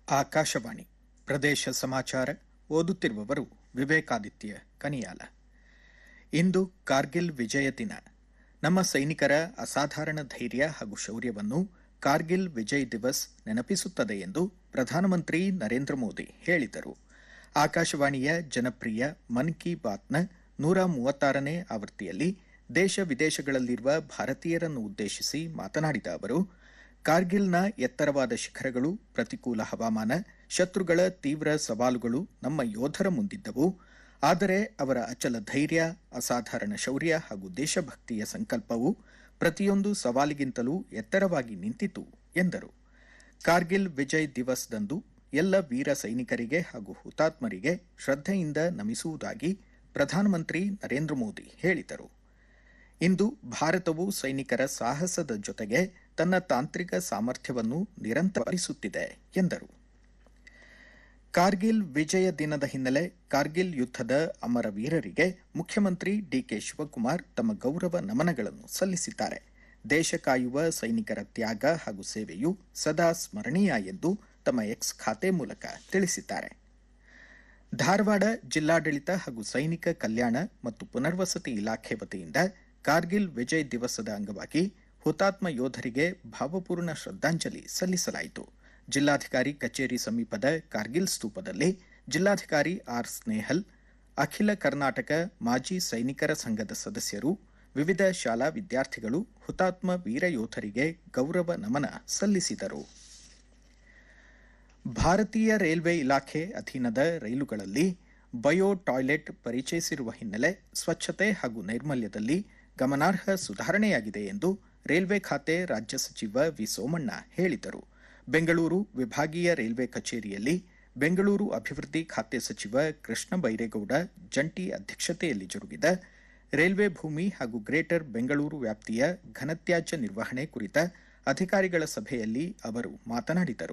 ಆಕಾಶವಾಣಿ ಪ್ರದೇಶ ಸಮಾಚಾರ ಓದುತ್ತಿರುವವರು ವಿವೇಕಾದಿತ್ಯ ಕನಿಯಾಲ ಇಂದು ಕಾರ್ಗಿಲ್ ವಿಜಯ ದಿನ ನಮ್ಮ ಸೈನಿಕರ ಅಸಾಧಾರಣ ಧೈರ್ಯ ಹಾಗೂ ಶೌರ್ಯವನ್ನು ಕಾರ್ಗಿಲ್ ವಿಜಯ್ ದಿವಸ್ ನೆನಪಿಸುತ್ತದೆ ಎಂದು ಪ್ರಧಾನಮಂತ್ರಿ ನರೇಂದ್ರ ಮೋದಿ ಹೇಳಿದರು ಆಕಾಶವಾಣಿಯ ಜನಪ್ರಿಯ ಮನ್ ಕಿ ಬಾತ್ನ ನೂರ ಮೂವತ್ತಾರನೇ ಆವೃತ್ತಿಯಲ್ಲಿ ದೇಶ ವಿದೇಶಗಳಲ್ಲಿರುವ ಭಾರತೀಯರನ್ನು ಉದ್ದೇಶಿಸಿ ಮಾತನಾಡಿದ ಅವರು ಕಾರ್ಗಿಲ್ನ ಎತ್ತರವಾದ ಶಿಖರಗಳು ಪ್ರತಿಕೂಲ ಹವಾಮಾನ ಶತ್ರುಗಳ ತೀವ್ರ ಸವಾಲುಗಳು ನಮ್ಮ ಯೋಧರ ಮುಂದಿದ್ದವು ಆದರೆ ಅವರ ಅಚಲ ಧೈರ್ಯ ಅಸಾಧಾರಣ ಶೌರ್ಯ ಹಾಗೂ ದೇಶಭಕ್ತಿಯ ಸಂಕಲ್ಪವು ಪ್ರತಿಯೊಂದು ಸವಾಲಿಗಿಂತಲೂ ಎತ್ತರವಾಗಿ ನಿಂತಿತು ಎಂದರು ಕಾರ್ಗಿಲ್ ವಿಜಯ್ ದಿವಸ್ದಂದು ಎಲ್ಲ ವೀರ ಸೈನಿಕರಿಗೆ ಹಾಗೂ ಹುತಾತ್ಮರಿಗೆ ಶ್ರದ್ಧೆಯಿಂದ ನಮಿಸುವುದಾಗಿ ಪ್ರಧಾನಮಂತ್ರಿ ನರೇಂದ್ರ ಮೋದಿ ಹೇಳಿದರು ಇಂದು ಭಾರತವು ಸೈನಿಕರ ಸಾಹಸದ ಜೊತೆಗೆ ತನ್ನ ತಾಂತ್ರಿಕ ಸಾಮರ್ಥ್ಯವನ್ನು ನಿರಂತರಿಸುತ್ತಿದೆ ಎಂದರು ಕಾರ್ಗಿಲ್ ವಿಜಯ ದಿನದ ಹಿನ್ನೆಲೆ ಕಾರ್ಗಿಲ್ ಯುದ್ಧದ ಅಮರ ವೀರರಿಗೆ ಮುಖ್ಯಮಂತ್ರಿ ಡಿಕೆ ಶಿವಕುಮಾರ್ ತಮ್ಮ ಗೌರವ ನಮನಗಳನ್ನು ಸಲ್ಲಿಸಿದ್ದಾರೆ ದೇಶ ಕಾಯುವ ಸೈನಿಕರ ತ್ಯಾಗ ಹಾಗೂ ಸೇವೆಯು ಸದಾ ಸ್ಮರಣೀಯ ಎಂದು ತಮ್ಮ ಎಕ್ಸ್ ಖಾತೆ ಮೂಲಕ ತಿಳಿಸಿದ್ದಾರೆ ಧಾರವಾಡ ಜಿಲ್ಲಾಡಳಿತ ಹಾಗೂ ಸೈನಿಕ ಕಲ್ಯಾಣ ಮತ್ತು ಪುನರ್ವಸತಿ ಇಲಾಖೆ ವತಿಯಿಂದ ಕಾರ್ಗಿಲ್ ವಿಜಯ್ ದಿವಸದ ಅಂಗವಾಗಿ ಹುತಾತ್ಮ ಯೋಧರಿಗೆ ಭಾವಪೂರ್ಣ ಶ್ರದ್ಧಾಂಜಲಿ ಸಲ್ಲಿಸಲಾಯಿತು ಜಿಲ್ಲಾಧಿಕಾರಿ ಕಚೇರಿ ಸಮೀಪದ ಕಾರ್ಗಿಲ್ ಸ್ತೂಪದಲ್ಲಿ ಜಿಲ್ಲಾಧಿಕಾರಿ ಆರ್ ಸ್ನೇಹಲ್ ಅಖಿಲ ಕರ್ನಾಟಕ ಮಾಜಿ ಸೈನಿಕರ ಸಂಘದ ಸದಸ್ಯರು ವಿವಿಧ ಶಾಲಾ ವಿದ್ಯಾರ್ಥಿಗಳು ಹುತಾತ್ಮ ವೀರ ಯೋಧರಿಗೆ ಗೌರವ ನಮನ ಸಲ್ಲಿಸಿದರು ಭಾರತೀಯ ರೈಲ್ವೆ ಇಲಾಖೆ ಅಧೀನದ ರೈಲುಗಳಲ್ಲಿ ಬಯೋ ಟಾಯ್ಲೆಟ್ ಪರಿಚಯಿಸಿರುವ ಹಿನ್ನೆಲೆ ಸ್ವಚ್ಛತೆ ಹಾಗೂ ನೈರ್ಮಲ್ಯದಲ್ಲಿ ಗಮನಾರ್ಹ ಸುಧಾರಣೆಯಾಗಿದೆ ಎಂದು ರೈಲ್ವೆ ಖಾತೆ ರಾಜ್ಯ ಸಚಿವ ವಿ ಸೋಮಣ್ಣ ಹೇಳಿದರು ಬೆಂಗಳೂರು ವಿಭಾಗೀಯ ರೈಲ್ವೆ ಕಚೇರಿಯಲ್ಲಿ ಬೆಂಗಳೂರು ಅಭಿವೃದ್ಧಿ ಖಾತೆ ಸಚಿವ ಕೃಷ್ಣ ಬೈರೇಗೌಡ ಜಂಟಿ ಅಧ್ಯಕ್ಷತೆಯಲ್ಲಿ ಜರುಗಿದ ರೈಲ್ವೆ ಭೂಮಿ ಹಾಗೂ ಗ್ರೇಟರ್ ಬೆಂಗಳೂರು ವ್ಯಾಪ್ತಿಯ ಘನತ್ಯಾಜ್ಯ ನಿರ್ವಹಣೆ ಕುರಿತ ಅಧಿಕಾರಿಗಳ ಸಭೆಯಲ್ಲಿ ಅವರು ಮಾತನಾಡಿದರು